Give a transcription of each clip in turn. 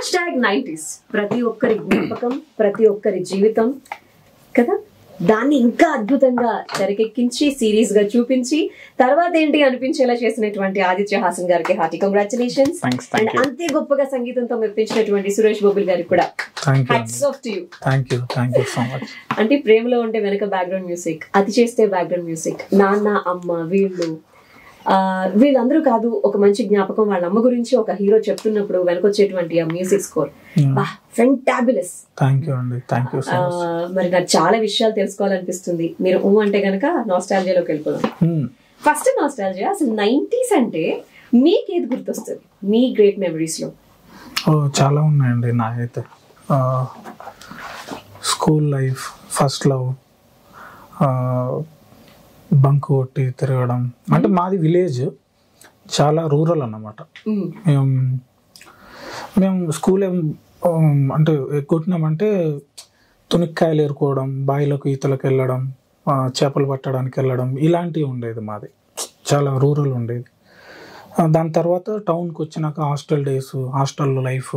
Hash tag nineties ప్రతి ఒక్కరి జ్ఞాపకం ప్రతి ఒక్కరి జీవితం కదా దాన్ని ఇంకా అద్భుతంగా తెరకెక్కించి సిరీస్ గా చూపించి తర్వాత ఏంటి అనిపించేలా చేసినటువంటి ఆదిత్య హాసన్ గారికి hearty congratulations thanks and thank you అంతే గొప్పగా సంగీతంతో మెప్పించినటువంటి సురేష్ బొబ్బుల్ గారికి కూడా thank you hats off to you thank you thank you so much అంటే ప్రేమలో ఉంటే వెనక బ్యాక్గ్రౌండ్ మ్యూజిక్ అది చేస్తే బ్యాక్గ్రౌండ్ మ్యూజిక్ నాన్న అమ్మ వీళ్ళు ఆ, వీళ్ళందరూ కాదు ఒక మంచి జ్ఞాపకం వాళ్ళ అమ్మ గురించి ఒక హీరో చెప్తున్నప్పుడు వెనకొచ్చేటువంటి ఆ music score fabulous thank you అండి థ్యాంక్ యూ సో మచ్ మరి నాకు చాలా విషయాలు తెలుసుకోవాలనిపిస్తుంది మీరు ఊ అంటే గనక నాస్టాలజియాలోకి వెళ్ళిపోదాం ఫస్ట్ నాస్టాలజియా అసలు నైన్టీస్ అంటే మీకేది గుర్తొస్తుంది మీ గ్రేట్ మెమరీస్ లో ఓ చాలా ఉన్నాయండి నాకైతే school life first love bunk కొట్టి తిరగడం అంటే మాది విలేజ్ చాలా రూరల్ అన్నమాట మ్మ్. మేము మేము స్కూల్ ఏం ఉమ్, అంటే కొట్టినామంటే తునిక్కాయలు ఏరుకోవడం బావిలకు ఈతలకు వెళ్ళడం ఆ, చేపలు పట్టడానికి వెళ్ళడం ఇలాంటివి ఉండేది మాది చాలా రూరల్ ఉండేది ఆ, దాని తర్వాత టౌన్కి వచ్చినాక హాస్టల్ డేస్ హాస్టల్ లైఫ్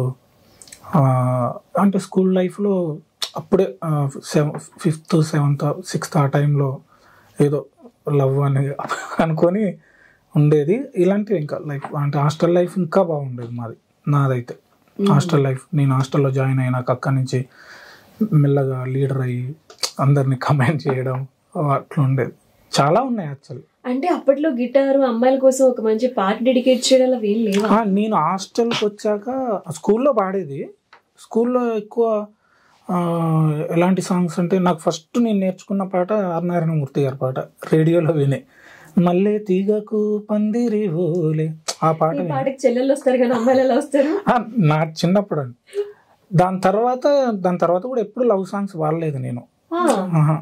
అంటే స్కూల్ లైఫ్లో అప్పుడే సెవెన్ ఫిఫ్త్ సెవెంత్ సిక్స్త్ ఆ టైంలో ఏదో లవ్ అని అనుకొని ఉండేది ఇలాంటివి ఇంకా లైఫ్ అంటే హాస్టల్ లైఫ్ ఇంకా బాగుండేది మాది నాదైతే హాస్టల్ లైఫ్ నేను హాస్టల్లో జాయిన్ అయినాక అక్కడి నుంచి మెల్లగా లీడర్ అయ్యి అందరిని కమెంట్ చేయడం అట్లా ఉండేది చాలా ఉన్నాయి యాక్చువల్లీ అంటే అప్పట్లో గిటారు అమ్మాయిల కోసం ఒక మంచి పాట డెడికేట్ చేయడం అవి ఏం లేవా నేను హాస్టల్కి వచ్చాక స్కూల్లో పాడేది స్కూల్లో ఎక్కువ ఆ, ఎలాంటి సాంగ్స్ అంటే నాకు ఫస్ట్ నేను నేర్చుకున్న పాట ఆర్ నారాయణమూర్తి గారి పాట రేడియోలో వినే మళ్ళీ తీగకు పందిరి ఓలే ఆ పాట ఈ వినే. పాటకి చెల్లెళ్ళు వస్తారు కానీ అమ్మాయిలు ఎలా వస్తారు ఆ, నా చిన్నప్పుడు అండి దాని తర్వాత దాని తర్వాత కూడా ఎప్పుడు లవ్ సాంగ్స్ వాడలేదు నేను ఆ,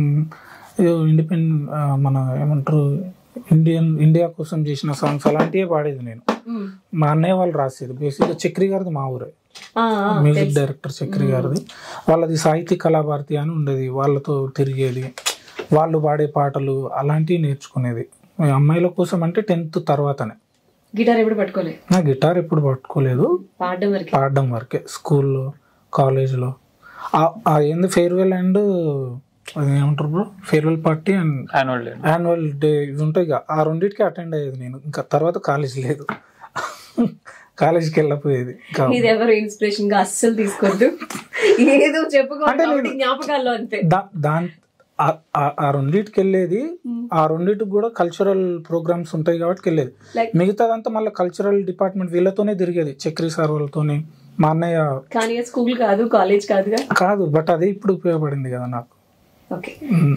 ఇండిపెండెంట్ మన ఏమంటారు ఇండియన్ ఇండియా కోసం చేసిన సాంగ్స్ అలాంటివే పాడేది నేను మ్. మా అన్నయ్య వాళ్ళు రాసేది బేసిక్గా చక్రి గారిది మా ఊరే ఆ, ఆ, మ్యూజిక్ డైరెక్టర్ చక్రి గారిది వాళ్ళది సాహితీ కళాభారతి అని ఉండేది వాళ్ళతో తిరిగేది వాళ్ళు పాడే పాటలు అలాంటివి నేర్చుకునేది ఈ అమ్మాయిల కోసం అంటే టెన్త్ తర్వాతనే గిటార్ ఎప్పుడు పట్టుకోలే నా గిటార్ ఎప్పుడు పట్టుకోలేదు పాడడం వరకు పాడడం వరకే స్కూల్లో కాలేజ్లో ఆ ఏంది ఫేర్వెల్ అండ్ అది ఏమంటారు bro farewell party and annual day annual day ఇవి ఉంటాయి కదా, ఆ రెండింటికి అటెండ్ అయ్యేది నేను ఇంకా తర్వాత కాలేజ్ లేదు కాలేజ్కి వెళ్ళకపోయేది ఇంకా ఇది ఎవరు ఇన్స్పిరేషన్ గా అస్సలు తీసుకోవద్దు ఏదో చెప్పుకోవాలి కాబట్టి జ్ఞాపకాల్లో అంతే దా- దాన్ ఆ- ఆ- ఆ రెండింటికి వెళ్ళేది ఆ రెండింటికి కూడా కల్చరల్ ప్రోగ్రామ్స్ ఉంటాయి కాబట్టి వెళ్ళేది Like- మిగతాదంతా మళ్ళీ కల్చరల్ డిపార్ట్మెంట్ వీళ్ళతోనే తిరిగేది చక్రి సార్ వాళ్ళతోని మా అన్నయ్య కానీ స్కూల్ కాదు కాలేజ్ కాదుగా కాదు బట్ అదే ఇప్పుడు ఉపయోగపడింది కదా నాకు ఓకే మ్మ్.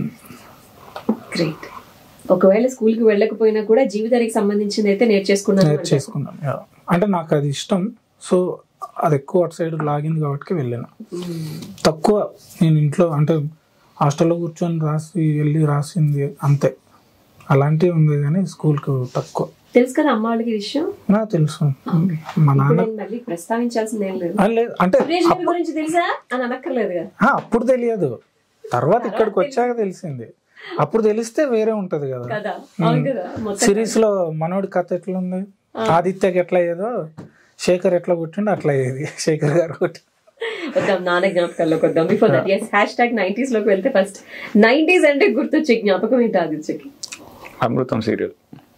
గ్రేట్ ఒకవేళ స్కూల్ కి వెళ్ళకపోయినా కూడా జీవితానికి సంబంధించింది అయితే నేర్చేసుకున్నాను అంటారు. చేసుకున్నాను యా. అంటే నాకు అది ఇష్టం సో అది ఎక్కువ అటు సైడ్ లాగింది కాబట్టి వెళ్ళాను మ్మ్. తక్కువ నేను ఇంట్లో అంటే హాస్టల్లో కూర్చొని రాసి వెళ్ళి రాసింది అంతే అలాంటివి ఉంది కానీ స్కూల్కి తక్కువ తెలుసు కదా అమ్మ వాళ్ళకి ఈ విషయం నాకు తెలుసు మా ఇప్పుడు నాన్న నేను మళ్ళీ ప్రస్తావించాల్సింది ఏం లేదు ఆ, లేదు అంటే సురేష్ గారి గురించి తెలుసా అని అనక్కర్లేదుగా ఆ, అప్పుడు తెలియదు తర్వాత ఇక్కడికి వచ్చాక తెలిసింది అప్పుడు తెలిస్తే వేరే ఉంటది కదా కదా అవును కదా మొత్తం సిరీస్ లో మనోడి కథ ఎట్లా ఉంది ఆదిత్యకి ఎట్లా అయ్యేదో శేఖర్ ఎట్లా కొట్టిండో అట్లా అయ్యేది శేఖర్ గారు కొట్టి వద్దాం నాన్న జ్ఞాపకాల్లోకి వద్దాం before that yes hashtag nineties లోకి వెళ్తే ఫస్ట్ నైన్టీస్ అంటే గుర్తొచ్చే జ్ఞాపకం ఏంటి ఆదిత్యకి అమృతం సీరియల్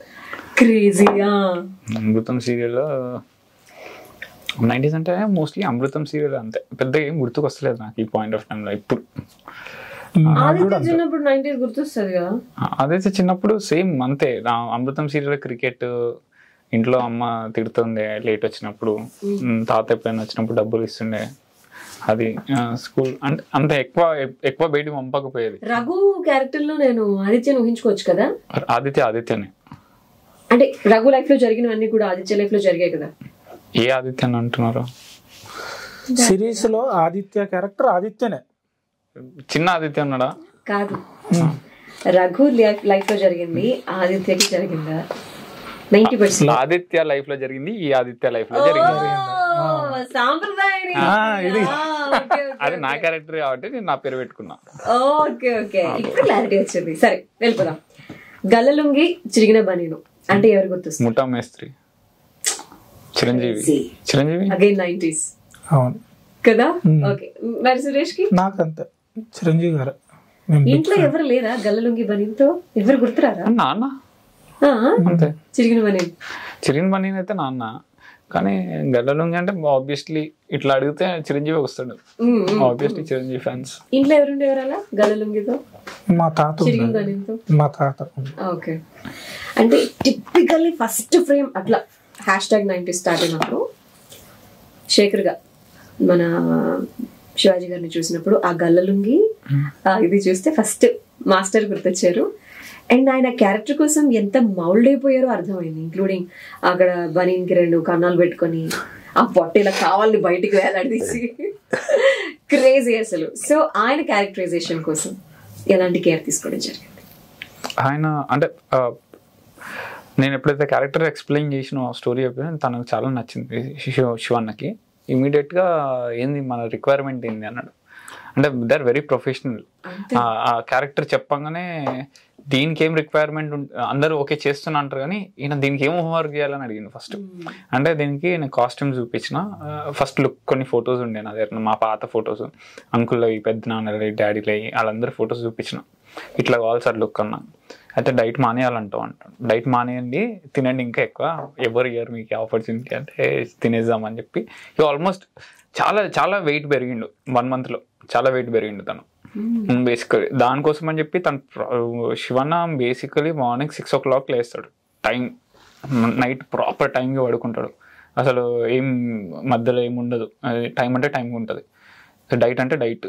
క్రేజీగా అమృతం సీరియల్ నైంటీస్ అంటే మోస్ట్లీ అమృతం సీరియల్ అంతే పెద్దగా ఏం గుర్తుకొస్తలేదు నాకు ఈ పాయింట్ ఆఫ్ టైంలో ఇప్పుడు ఆదిత్య చిన్నప్పుడు నైన్టీస్ గుర్తొస్తుంది కదా అదైతే చిన్నప్పుడు సేమ్ అంతే నా అమృతం సీరియల్ క్రికెట్ ఇంట్లో అమ్మ తిడుతుండే లేట్ వచ్చినప్పుడు ఉమ్, తాత ఎప్పుడైనా వచ్చినప్పుడు డబ్బులు ఇస్తుండే అది స్కూల్ అంటే అంత ఎక్కువ ఎక్కువ బయటికి పంపకపోయేది రఘు క్యారెక్టర్ లో నేను ఆదిత్యను ఊహించుకోవచ్చు కదా ఆదిత్య ఆదిత్యనే అంటే రఘు లైఫ్ లో జరిగినవన్నీ కూడా ఆదిత్య లైఫ్ లో జరిగాయి కదా ఏ ఆదిత్య అని అంటున్నారు సిరీస్ లో ఆదిత్య క్యారెక్టర్ ఆదిత్యనే చిన్న ఆదిత్య ఉన్నాడా కాదు రఘు లైఫ్ లైఫ్ లో జరిగింది ఆదిత్యకి జరిగిందా నైన్టీ పర్సెంట్ ఆదిత్య లైఫ్ లో జరిగింది ఈ ఆదిత్య లైఫ్ లో జరిగింది సాంప్రదాయం ఇది. అది నా క్యారెక్టర్ కాబట్టి నేను నా పేరు పెట్టుకున్నా ఓకే ఓకే ఇప్పుడు క్లారిటీ వచ్చింది సరే వెళ్ళిపోదాం గల్లలుంగి చిరిగిన బనీను అంటే ఎవరు గుర్తొస్తుంది ముఠా మేస్త్రి చిరంజీవి చిరంజీవి అగైన్ నైన్టీస్ అవును కదా Hmm. ఓకే మరి సురేష్ కి నాకంతే చిరంజీవి గారు మేము big ఇంట్లో fan. ఎవరు లేరా గల్లలుంగి బనీతో ఎవరు గుర్తురారా నాన్న ఆ? అంతే చిరిగిన బనీ చిరిన్ బనీన్ అయితే నాన్న కానీ గల్లలుంగి అంటే ఆబ్వియస్లీ ఇట్లా అడిగితే చిరంజీవి వస్తాడు ఆబ్వియస్లీ చిరంజీవి ఫ్యాన్స్ ఇంట్లో ఎవరుండేవారు అలా గల్లలుంగితో మా తాత చిరిగిన ఉన్నాడు. బనీతో మా తాత ఓకే అంటే టిపికల్లీ ఫస్ట్ ఫ్రేమ్ అట్లా హ్యాష్ ట్యాగ్ నైన్టీ స్టార్ట్ అయినప్పుడు శేఖర్ గా మన శివాజీ గారిని చూసినప్పుడు ఆ గల్లలుంగి ఆ ఇది చూస్తే ఫస్ట్ మాస్టర్ గుర్తొచ్చారు అండ్ ఆయన క్యారెక్టర్ కోసం ఎంత మౌల్డ్ అయిపోయారో అర్థమైంది ఇంక్లూడింగ్ అక్కడ బనీన్కి రెండు కన్నాలు పెట్టుకొని ఆ పొట్ట ఇలా కావాలని బయటికి వేలాడదీసి క్రేజీ అసలు సో ఆయన క్యారెక్టరైజేషన్ కోసం ఎలాంటి కేర్ తీసుకోవడం జరిగింది ఆయన అంటే ఆ, నేను ఎప్పుడైతే క్యారెక్టర్ ఎక్స్ప్లెయిన్ చేసిన స్టోరీ చెప్పిన తనకు చాలా నచ్చింది శివ- శివన్నకి ఇమీడియట్ గా ఏంది మన రిక్వైర్మెంట్ ఏంది అన్నాడు అంటే దే ఆర్ వెరీ ప్రొఫెషనల్ ఆ క్యారెక్టర్ చెప్పంగానే దీనికి ఏం రిక్వైర్మెంట్ అందరూ ఓకే చేస్తున్నా అంటారు కానీ ఈయన దీనికి ఏం హోంవర్క్ చేయాలని అడిగింది ఫస్ట్ అంటే దీనికి నేను కాస్ట్యూమ్ చూపించిన ఫస్ట్ లుక్ కొన్ని ఫొటోస్ ఉండే నా దగ్గర మా పాత ఫొటోస్ అంకుల్ అవి పెద్ద నాన్నలవి డాడీలు వాళ్ళందరూ ఫొటోస్ చూపించిన ఇట్లా కావాలి సార్ లుక్ అన్నా అయితే డైట్ మానేయాలంటావు అంటాడు డైట్ మానేయండి తినండి ఇంకా ఎక్కువ ఎవరు ఇయర్ మీకు ఆపర్చునిటీ అంటే తినేద్దామని చెప్పి ఇక ఆల్మోస్ట్ చాలా చాలా వెయిట్ పెరిగిండు వన్ మంత్లో చాలా వెయిట్ పెరిగిండు తను బేసికలీ దానికోసం అని చెప్పి తను ప్ర- Sivanna basically morning six o'clock లేస్తాడు టైం నైట్ ప్రాపర్ టైంకి పడుకుంటాడు అసలు ఏం మధ్యలో ఏం ఉండదు టైం అంటే టైం ఉంటుంది డైట్ అంటే డైట్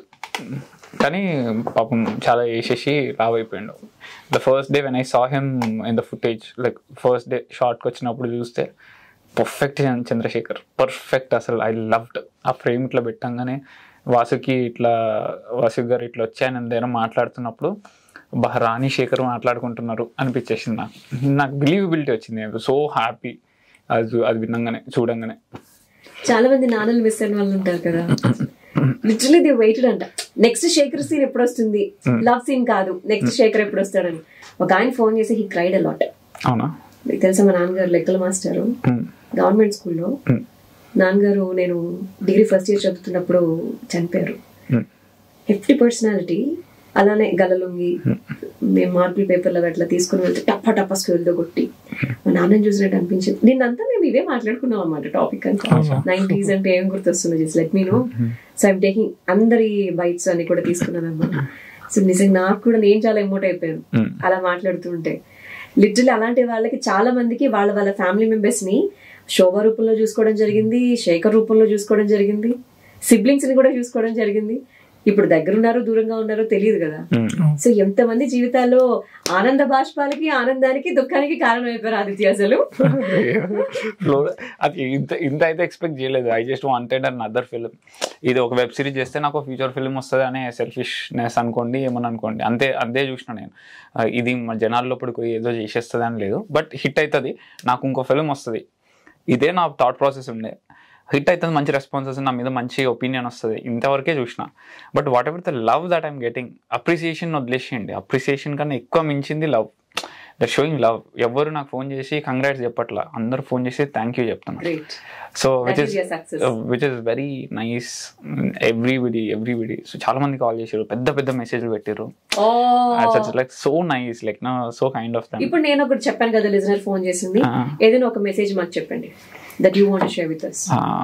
కానీ పాపం చాలా వేసేసి లావ్ అయిపోయాడు the first day when I saw him in the footage like first day షార్ట్కి వచ్చినప్పుడు చూస్తే పర్ఫెక్ట్ చంద్రశేఖర్ పర్ఫెక్ట్ అసలు ఐ లవ్డ్ ఆ ఫ్రేమ్ ఇట్లా పెట్టంగానే వాసుకి ఇట్లా వాసు గారు ఇట్లా వచ్చి ఆయన దగ్గర మాట్లాడుతున్నప్పుడు బా రాణి శేఖర్ మాట్లాడుకుంటున్నారు అనిపించేసింది నాకు నాకు బిలీవబిలిటీ వచ్చింది సో హ్యాపీ అది అది వినంగానే చూడంగానే చాలా మంది నాన్నలు మిస్ అయిన వాళ్ళు ఉంటారు కదా లిటరలీ దే వెయిటెడ్ అంట నెక్స్ట్ శేఖర్ సీన్ ఎప్పుడు వస్తుంది లవ్ సీన్ కాదు నెక్స్ట్ శేఖర్ ఎప్పుడు వస్తాడని ఒక ఆయన ఫోన్ చేసి హీ క్రైడ్ అలాట్ అవునా మీకు తెలుసా మా నాన్నగారు లెక్కల మాస్టారు ఉమ్, గవర్నమెంట్ స్కూల్లో ఉమ్, నాన్నగారు నేను డిగ్రీ ఫస్ట్ ఇయర్ చదువుతున్నప్పుడు చనిపోయారు ఉమ్. హెఫ్టీ పర్సనాలిటీ అలానే గలలుంగి మేము మార్కుల పేపర్లో అట్లా తీసుకుని వెళ్తే టప్ప టప్ప స్కూల్తో కొట్టి మా నాన్నని చూసినట్టు అనిపించింది నిన్నంతా మేము ఇవే మాట్లాడుకున్నాం అన్నమాట టాపిక్ అంతా నైన్టీస్ అంటే ఏం గుర్తొస్తుందో జస్ట్ లెట్ మీను సో ఐమ్ టేకింగ్ అందరి బైట్స్ అన్ని కూడా తీసుకున్నాను అనమాట సో నిజంగా నాకు కూడా నేను చాలా ఎమోట్ అయిపోయాను ఉమ్. అలా మాట్లాడుతుంటే లిటరలీ అలాంటి వాళ్ళకి చాలా మందికి వాళ్ళ వాళ్ళ ఫ్యామిలీ మెంబర్స్ ని శోభ రూపంలో చూసుకోవడం జరిగింది శేఖర్ రూపంలో చూసుకోవడం జరిగింది సిబ్లింగ్స్ ని కూడా చూసుకోవడం జరిగింది ఇప్పుడు దగ్గరున్నారు దూరంగా ఉన్నారో తెలియదు కదా ఉమ్. సో ఎంతమంది జీవితాల్లో ఆనంద బాష్పాలకి ఆనందానికి దుఃఖానికి కారణం అయిపోయారు ఆదిత్య అసలు Flow- అది ఇంత ఇంత అయితే ఎక్స్పెక్ట్ చేయలేదు I just wanted another film ఇది ఒక వెబ్ సిరీస్ చేస్తే నాకు ఫ్యూచర్ ఫిలిం వస్తుంది అనే సెల్ఫిష్నెస్ అనుకోండి ఏమని అనుకోండి అంతే అంతే చూసిన నేను ఆ, ఇది మా జనాల లోపలికి పోయి ఏదో చేసేస్తుంది అని లేదు బట్ హిట్ అవుతుంది నాకు ఇంకో ఫిలిం వస్తుంది ఇదే నా థాట్ ప్రాసెస్ ఉండే హిట్ అవుతుంది మంచి రెస్పాన్స్ వస్తుంది నా మీద మంచి ఒపీనియన్ వస్తుంది ఇంతవరకే చూసిన but whatever the love that I'm getting appreciation వదిలేసేయండి అప్రిసియేషన్ కన్నా ఎక్కువ మించింది లవ్ ద షోయింగ్ లవ్ ఎవరు నాకు ఫోన్ చేసి కంగ్రాట్స్ చెప్పట్లా అందరు ఫోన్ చేసి థ్యాంక్ యూ చెప్తున్నారు great so which That is is your success. Which is very nice everybody everybody so చాలా మంది కాల్ చేశారు పెద్ద పెద్ద మెసేజ్లు పెట్టారు oh like so nice like నా సో కైండ్ ఆఫ్ దమ్ ఇప్పుడు నేను ఒకటి చెప్పాను కదా లిజనర్ ఫోన్ చేసింది ఆ. ఏదైనా ఒక మెసేజ్ మాకు చెప్పండి that you want share with us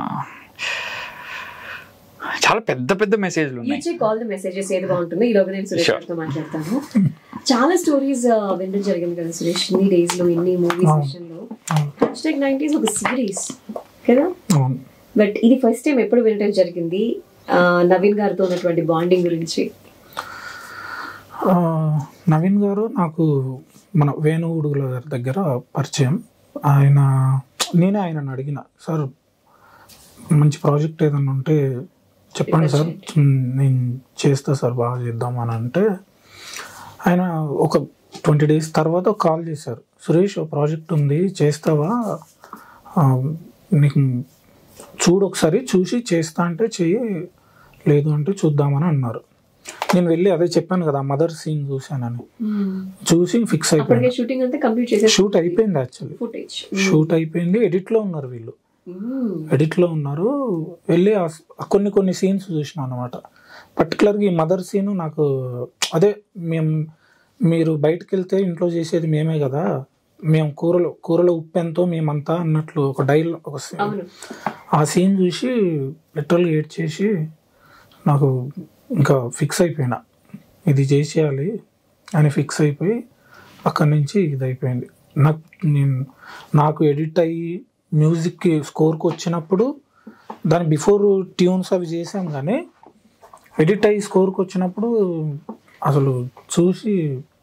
చాలా పెద్ద పెద్ద మెసేజ్లు యూ ఉన్నాయి చెక్ ఆల్ ది మెసేజెస్ ఏది బాగుంటుందో ఈలోగా నేను సురేష్ Sure. గారితో మాట్లాడతాను చాలా స్టోరీస్ వినడం జరిగింది కదా సురేష్ ఇన్ని డేస్ లో ఇన్ని మూవీస్ అవును. విషయంలో అవును. హ్యాష్ ట్యాగ్ నైన్టీస్ ఒక సిరీస్ కదా అవును బట్ ఇది ఫస్ట్ టైం ఎప్పుడు వినడం జరిగింది ఆ, నవీన్ గారితో ఉన్నటువంటి బాండింగ్ గురించి ఆ, నవీన్ గారు నాకు మన వేణుగుడుగుల గారి దగ్గర పరిచయం ఆయన నేనే ఆయనను అడిగిన సార్ మంచి ప్రాజెక్ట్ ఏదైనా ఉంటే చెప్పండి సార్ ఉమ్, నేను చేస్తా సార్ బాగా చేద్దాం అని అంటే ఆయన ఒక ట్వంటీ డేస్ తర్వాత కాల్ చేశారు సురేష్ ఒక ప్రాజెక్ట్ ఉంది చేస్తావా ఆ, నీకు చూడు ఒకసారి చూసి చేస్తా అంటే చెయ్యి లేదు అంటే చూద్దామని అన్నారు నేను వెళ్ళి అదే చెప్పాను కదా మదర్ సీన్ చూశానని చూసి ఫిక్స్ అప్పటికే అయిపోయింది షూటింగ్ అంతా కంప్లీట్ చేసే షూట్ అయిపోయింది యాక్చువల్లీ ఫుటేజ్ షూట్ అయిపోయింది ఎడిట్ లో ఉన్నారు వీళ్ళు మ్మ్. ఎడిట్లో ఉన్నారు వెళ్ళి ఆ స్- ఆ కొన్ని కొన్ని సీన్స్ చూసినాం అనమాట పర్టికులర్గా ఈ మదర్ సీన్ నాకు అదే మేము మీరు బయటకు వెళ్తే ఇంట్లో చేసేది మేమే కదా మేము కూరలో కూరలో ఉప్పు ఎంతో మేమంతా అన్నట్లు ఒక డైల్ ఒక scene. అవును ఆ సీన్ చూసి లిటరల్గా ఏడ్ చేసి నాకు ఇంకా ఫిక్స్ అయిపోయినా ఇది చేసేయాలి అని ఫిక్స్ అయిపోయి అక్కడి నుంచి ఇది అయిపోయింది నాకు నేను నాకు ఎడిట్ అయ్యి మ్యూజిక్కి స్కోర్కి వచ్చినప్పుడు దాని బిఫోర్ ట్యూన్స్ అవి చేసాం కానీ ఎడిట్ అయ్యి స్కోర్కి వచ్చినప్పుడు అసలు చూసి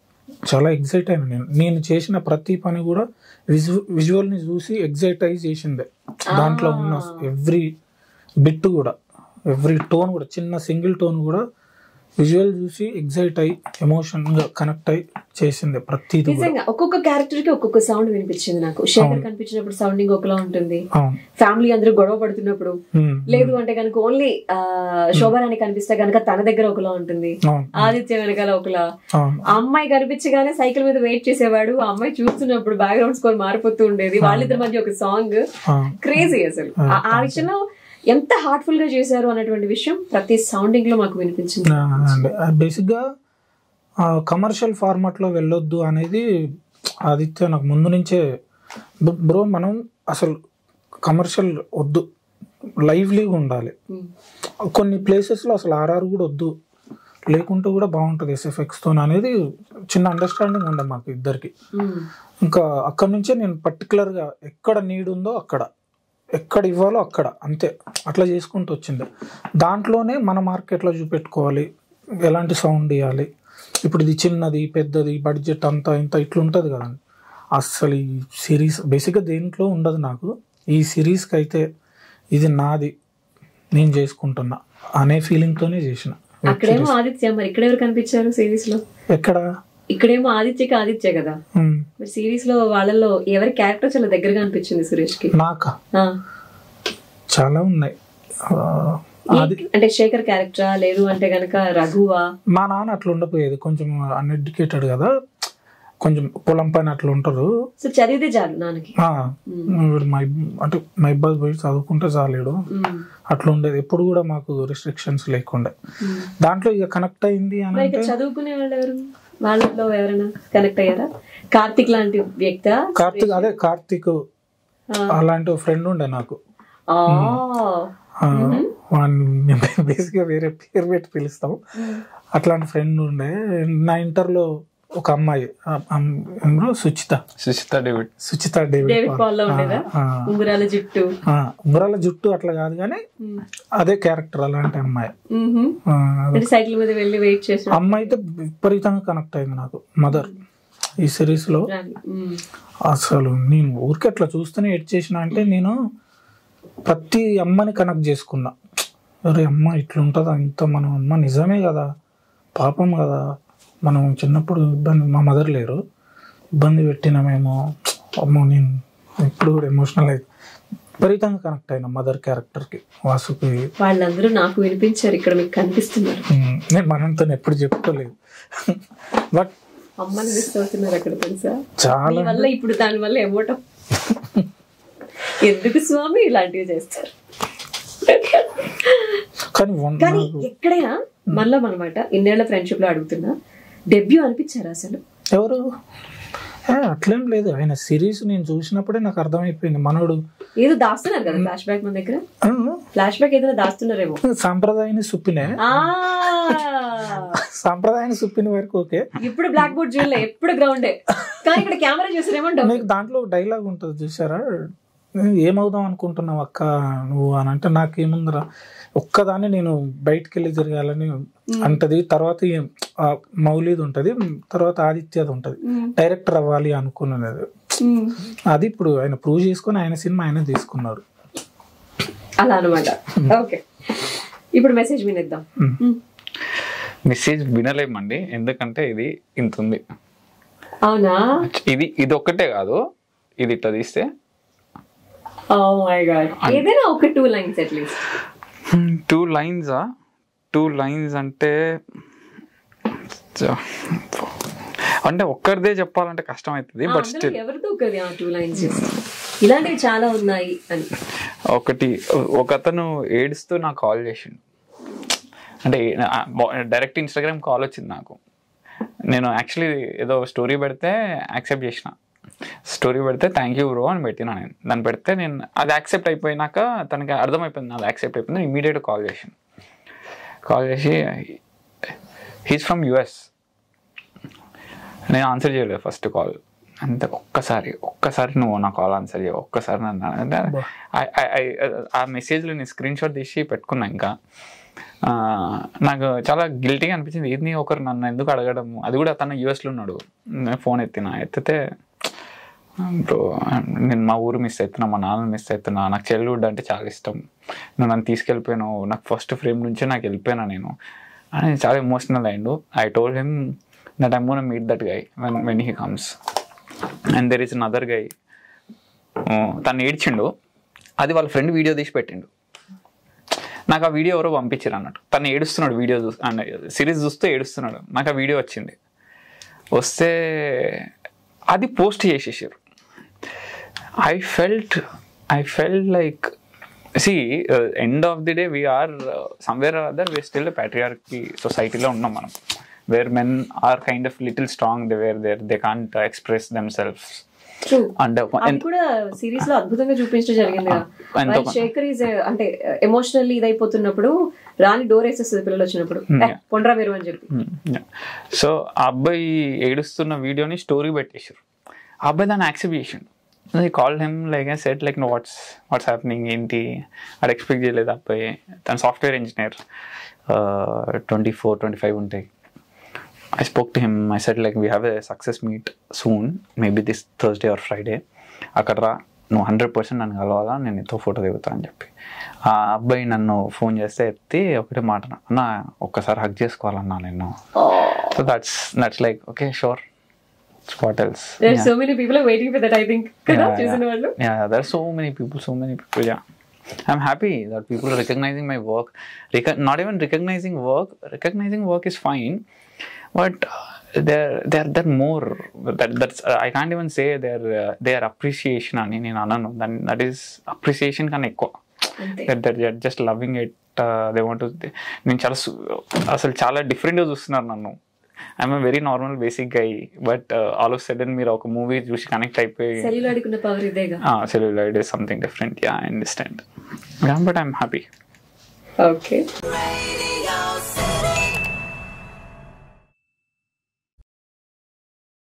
చాలా ఎగ్జైట్ అయినా నేను నేను చేసిన ప్రతి పని కూడా విజు విజువల్ని చూసి ఎగ్జైట్ అయ్యి చేసిందే దాంట్లో ఉన్న ఎవ్రీ బిట్ కూడా ఎవ్రీ టోన్ కూడా చిన్న సింగిల్ టోన్ కూడా విజువల్ చూసి ఎగ్జైట్ అయ్యి ఎమోషన్గా కనెక్ట్ అయ్యి చేసిందే ప్రతిది కూడా నిజంగా ఒక్కొక్క క్యారెక్టర్ కి ఒక్కొక్క సౌండ్ వినిపించింది నాకు శేఖర్ కనిపించినప్పుడు సౌండింగ్ ఒకలా ఉంటుంది అవును ఫ్యామిలీ అందరూ గొడవ పడుతున్నప్పుడు ఉమ్, లేదు అంటే కనుక ఓన్లీ శోభరాని కనిపిస్తే కనుక తన దగ్గర ఒకలా ఉంటుంది అవును ఆదిత్య వెనకాల ఒకలా అవును ఆ అమ్మాయి కనిపించగానే సైకిల్ మీద వెయిట్ చేసేవాడు ఆ అమ్మాయి చూస్తున్నప్పుడు బ్యాక్గ్రౌండ్ స్కోర్ మారిపోతూ ఉండేది వాళ్ళిద్దరి మధ్య ఒక సాంగ్ అవును క్రేజీ అసలు ఆ- ఆ విషయంలో ఎంత హార్ట్ఫుల్ గా చేశారు అన్నటువంటి విషయం ప్రతి సౌండింగ్ లో మాకు వినిపించింది అండి బేసిక్గా కమర్షియల్ ఫార్మాట్లో వెళ్ళొద్దు అనేది ఆదిత్య నాకు ముందు నుంచే బ్రో మనం అసలు కమర్షియల్ వద్దు లైవ్లీగా ఉండాలి ఉమ్. కొన్ని ప్లేసెస్లో అసలు ఆర్ఆర్ కూడా వద్దు లేకుంటే కూడా బాగుంటుంది ఎస్ఎఫ్ఎక్స్తో అనేది చిన్న అండర్స్టాండింగ్ ఉండే మాకు ఇద్దరికి ఉమ్. ఇంకా అక్కడ నుంచే నేను పర్టికులర్గా ఎక్కడ నీడ్ ఉందో అక్కడ ఎక్కడ ఇవ్వాలో అక్కడ అంతే అట్లా చేసుకుంటూ వచ్చింది దాంట్లోనే మన మార్కెట్లో చూపెట్టుకోవాలి ఎలాంటి సౌండ్ ఇవ్వాలి ఇప్పుడు ఇది చిన్నది పెద్దది బడ్జెట్ అంతా ఇంత ఇట్లా ఉంటుంది కదండి అస్సలు ఈ సిరీస్ బేసిక్గా దేంట్లో ఉండదు నాకు ఈ సిరీస్కి అయితే ఇది నాది నేను చేసుకుంటున్నా అనే ఫీలింగ్తోనే చేసిన అక్కడేమో ఆదిత్య మరి ఇక్కడ ఎవరు కనిపించారు సిరీస్ లో ఎక్కడ ఇక్కడేమో ఆదిత్యకి ఆదిత్య కదా ఉమ్, మరి సిరీస్ లో వాళ్ళలో ఎవరి క్యారెక్టర్ చాలా దగ్గరగా అనిపించింది సురేష్ కి నాకా ఆ. చాలా ఉన్నాయి ఆ, అది ఈ- అంటే శేఖర్ క్యారెక్టరా లేదు అంటే గనక రఘువా మా నాన్న అట్లా ఉండపోయేది కొంచెం అన్ఎడ్యుకేటెడ్ కదా కొంచెం పొలం పైన అట్లా ఉంటారు సో చదివితే చాలు నాన్నకి ఆ, వీడు మై అంటే మై బాస్ పోయి చదువుకుంటే చాలేడు ఉమ్. అట్లా ఉండేది ఎప్పుడు కూడా మాకు రిస్ట్రిక్షన్స్ లేకుండే ఉమ్. దాంట్లో ఇక కనెక్ట్ అయింది అని మరి అంటే ఇక్కడ చదువుకునే వాళ్ళు ఎవరు వాళ్ళలో ఎవరైనా కనెక్ట్ అయ్యారా కార్తిక్ లాంటి వ్యక్త కార్తిక్ అదే కార్తిక్ అలాంటి ఫ్రెండ్ ఉండే నాకు ఆ, వాడిని మేము బేసిక్గా వేరే పేరు పెట్టి పిలుస్తాం అట్లాంటి ఫ్రెండ్ ఉండే నా ఇంటర్లో ఒక అమ్మాయి ఆ, అమ్- ఎవరు Suchitha Suchitha David Suchitha David David Paul. Paul లో ఉండేదా ఆ, ఉంగరాల జుట్టు ఆ, ఉంగరాల జుట్టు అట్లా కాదు కానీ ఉమ్. అదే క్యారెక్టర్ అలాంటి అమ్మాయి మ్హూ. ఆ, అంటే సైకిల్ మీద వెళ్ళి వెయిట్ చేసిన అమ్మాయి అయితే విపరీతంగా కనెక్ట్ అయింది నాకు మదర్ ఈ సిరీస్ లో ఉమ్. అసలు నేను ఊరికి అట్లా చూస్తూనే ఎడ్ చేసిన అంటే నేను ప్రతి అమ్మని కనెక్ట్ చేసుకున్నా అరే అమ్మ ఇట్లుంటుందా ఇంత మనం అమ్మ నిజమే కదా పాపం కదా మనం చిన్నప్పుడు ఇబ్బంది మా మదర్ లేరు ఇబ్బంది పెట్టినామేమో అమ్మో నేను ఇప్పుడు కూడా ఎమోషనల్ అయి విపరీతంగా కనెక్ట్ అయినా మదర్ క్యారెక్టర్కి వాసుకి వాళ్ళందరూ నాకు వినిపించారు ఇక్కడ మీకు కనిపిస్తున్నారు ఉమ్, నేను మనంతో ఎప్పుడు చెప్పుకోలేదు బట్ అమ్మని మిస్ అవుతున్నారు అక్కడ తెలుసా చాలా మీ వల్ల ఇప్పుడు దాని వల్ల ఏమోటం ఎందుకు స్వామి ఇలాంటివి చేస్తారు కానీ వన్ కానీ ఎక్కడైనా మనలో అనమాట ఇన్నేళ్ల ఫ్రెండ్షిప్ లో అడుగుతున్నా డెబ్యూ అనిపించారా అసలు ఎవరు ఏ, అట్లేం లేదు ఆయన సిరీస్ నేను చూసినప్పుడే నాకు అర్థమైపోయింది మనోడు ఏదో దాస్తున్నారు కదా ఫ్లాష్ బ్యాక్ మన దగ్గర ఆ, ఫ్లాష్ బ్యాక్ ఏదైనా దాస్తున్నారేమో సాంప్రదాయాన్ని సుప్పినే ఆ సాంప్రదాయాన్ని సుప్పిన వరకు ఓకే ఇప్పుడు బ్లాక్ బోర్డ్ చూడలే ఎప్పుడు గ్రౌండే కానీ ఇక్కడ కెమెరా చూసారేమో డౌట్ నీకు దాంట్లో డైలాగ్ ఉంటుంది చూసారా ఏమవుదాం అనుకుంటున్నావు అక్క నువ్వు అని అంటే నాకేముందిరా ఒక్కదాన్ని నేను బయటికి వెళ్ళి తిరగాలని అంటది తర్వాత ఈ, ఆ, మౌలిది ఉంటది తర్వాత ఆదిత్యది ఉంటది డైరెక్టర్ అవ్వాలి అనుకున్నది అది ఇప్పుడు ఆయన ప్రూవ్ చేసుకొని ఆయన సినిమా ఆయన తీసుకున్నారు అలా అనమాట ఓకే ఇప్పుడు మెసేజ్ వినేద్దాం Hmm. Hmm. మెసేజ్ వినలేమండి ఎందుకంటే ఇది ఇంత ఉంది అవునా ఇది ఇది ఒక్కటే కాదు ఇది ఇట్లా తీస్తే ఓ మై గాడ్ ఏదైనా ఒక టూ లైన్స్ అట్లీస్ట్ టూ లైన్సా టూ లైన్స్ అంటే చ- అంటే ఒక్కరిదే చెప్పాలంటే కష్టం అవుతుంది బట్ స్టిల్ ఎవరితో ఒకది ఆ టూ లైన్స్ ఇలాంటివి చాలా ఉన్నాయి అని ఒకటి ఒక అతను ఏడుస్తూ నాకు కాల్ చేసిండు అంటే డైరెక్ట్ ఇన్స్టాగ్రామ్ కాల్ వచ్చింది నాకు నేను యాక్చువల్లీ ఏదో స్టోరీ పెడితే యాక్సెప్ట్ చేసిన స్టోరీ పెడితే థ్యాంక్ యూ బ్రో అని పెట్టినా నేను దాన్ని పెడితే నేను అది యాక్సెప్ట్ అయిపోయినాక తనకి అర్థమైపోయింది అది యాక్సెప్ట్ అయిపోయింది ఇమీడియట్ కాల్ చేసాను కాల్ చేసి హీస్ ఫ్రమ్ యుఎస్ నేను ఆన్సర్ చేయలేదు ఫస్ట్ కాల్ అంతే ఒక్కసారి ఒక్కసారి నువ్వు నా కాల్ ఆన్సర్ చేయవు ఒక్కసారి నన్ను అంటే I- I- I- ఆ మెసేజ్లో నేను స్క్రీన్ షాట్ తీసి పెట్టుకున్నా ఇంకా ఆ, నాకు చాలా గిల్టీగా అనిపించింది ఏంది ఒకరు నన్ను ఎందుకు అడగడము అది కూడా తను యూఎస్లో ఉన్నాడు నేను ఫోన్ ఎత్తిన ఎత్తితే బ్రో నేను మా ఊరు మిస్ అవుతున్నా మా నాన్న మిస్ అవుతున్నా నాకు చైల్డ్హుడ్ అంటే చాలా ఇష్టం నువ్వు నన్ను తీసుకెళ్ళిపోయాను నాకు ఫస్ట్ ఫ్రేమ్ నుంచే నాకు వెళ్ళిపోయినా నేను అని చాలా ఎమోషనల్ అయ్యిండు I told him that I'm gonna meet that guy when when he comes and there is other guy తను ఏడ్చిండు అది వాళ్ళ ఫ్రెండ్ వీడియో తీసి పెట్టిండు నాకు ఆ వీడియో ఎవరో పంపించారు అన్నట్టు తను ఏడుస్తున్నాడు వీడియో చూ సిరీస్ చూస్తూ ఏడుస్తున్నాడు నాకు ఆ వీడియో వచ్చింది వస్తే అది పోస్ట్ చేసేసారు I felt I felt like see end of the day we are somewhere other we still patriarchy సొసైటీలో ఉన్నాం మనం where men are kind of little strong they where there they can't express themselves true and అది కూడా series లో అద్భుతంగా చూపించడం జరిగింది కదా. ఎంతో While శేఖర్ ఈజ్ అంటే ఎమోషనల్లీ ఇదైపోతున్నప్పుడు రాని డోర్ వేసేస్తుంది పిల్లలు వచ్చినప్పుడు "ఏ, పొండ్రా మీరు అని చెప్పి సో ఆ అబ్బాయి ఏడుస్తున్న వీడియోని స్టోరీ పెట్టేశారు ఆ అబ్బాయి దాన్ని యాక్సెప్ట్ చేసిండు I call him like I said like no what's what's happening ఏంటి అది ఎక్స్పెక్ట్ చేయలేదు ఆ అబ్బాయి తను software engineer twenty four twenty five ఉంటాయి I spoke to him. I said like we have a success meet soon, maybe this Thursday or Friday. అక్కడ రా నువ్వు హండ్రెడ్ పర్సెంట్ నన్ను కలవాలా నేను ఎంతో ఫోటో దిగుతా అని చెప్పి ఆ అబ్బాయి నన్ను ఫోన్ చేస్తే ఎత్తి ఒకటే మాట అన్న, అన్న ఒక్కసారి హక్ చేసుకోవాలన్నా నేను so that's that's like okay sure what else there so many people waiting for that I think కదా చూసిన వాళ్ళు yeah there are so many people so many people yeah i'm happy that people are recognizing my work Reco- not even recognizing work recognizing work is fine but uh, they're they're they're more that that's uh, i can't even say their uh, their appreciation అని నేను అనను that, that is appreciation కన్నా ఎక్కువ అంతే that that they're just loving it uh, they want to నేను చాలా సు- అసలు చాలా డిఫరెంట్గా చూస్తున్నారు నన్ను I'm very normal basic guy but all of sudden మీరు ఒక మూవీ చూసి కనెక్ట్ అయిపోయి సెల్యులాడికి ఉన్న పవర్ ఇదేగా Ah, celluloid is something different. Yeah, I understand. Yeah, but I'm happy. Okay Radio